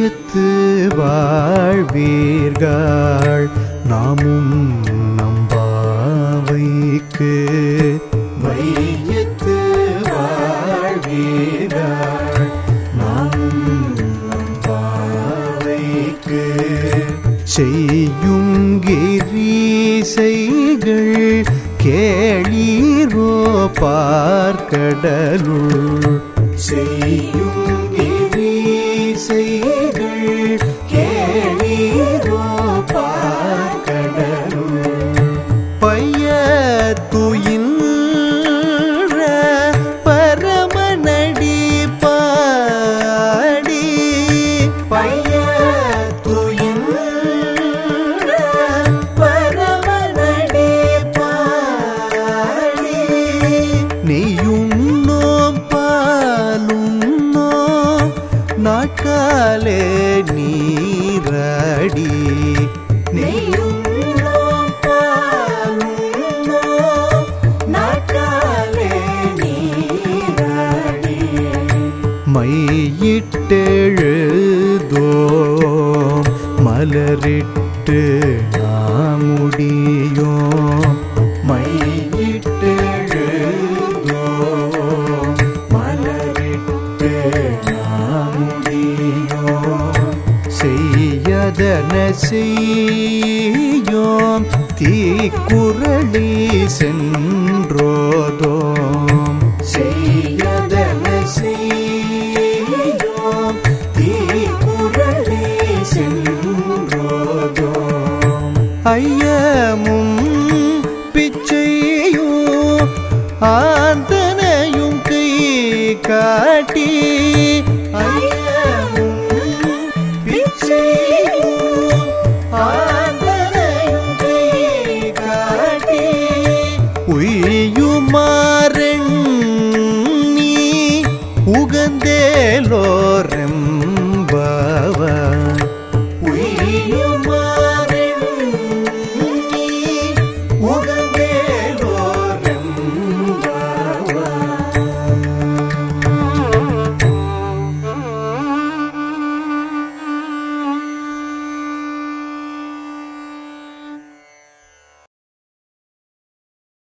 வையத்து வாழ்வீர்கள் நாமும் நம்பாவைக்கு வையத்து வாழ்வீர்கள் நாமும் நம்பாவைக்கு செய்யும் கிரீசைகள் கேளீரோ பார்க்கடலுள் செய்யும் கிரீசைகள் கேளீரோ பார்க்கடலுள் பைய துயின்ற பரமநடி பாடி பைய துயின்ற பரமநடி பாடி நெய்யுண்ணோம் பாலுண்ணோம் நாட்காலே நீரடி நெய்யுண்ணோம் பாலுண்ணோம் நாட்காலே நீரடி மையிட்டெழுதோம் மலரிட்டு நாமுடியோம் மையிட்டெழுதோம் மலரிட்டு நாமுடியோம் செய்யதன செய்யோம் தீக்குறளி சென்றோதோம் செய்யதன செய்யோம் தீக்குறளி சென்றோதோம் ஐயமும் பிச்சையும் ஆந்தனையும் கை காட்டி ஐயமும் பிச்சையும் ஆந்தனையும் கை காட்டி உய்யுமாறன் நீ உகந்தேலோரெம்பவன்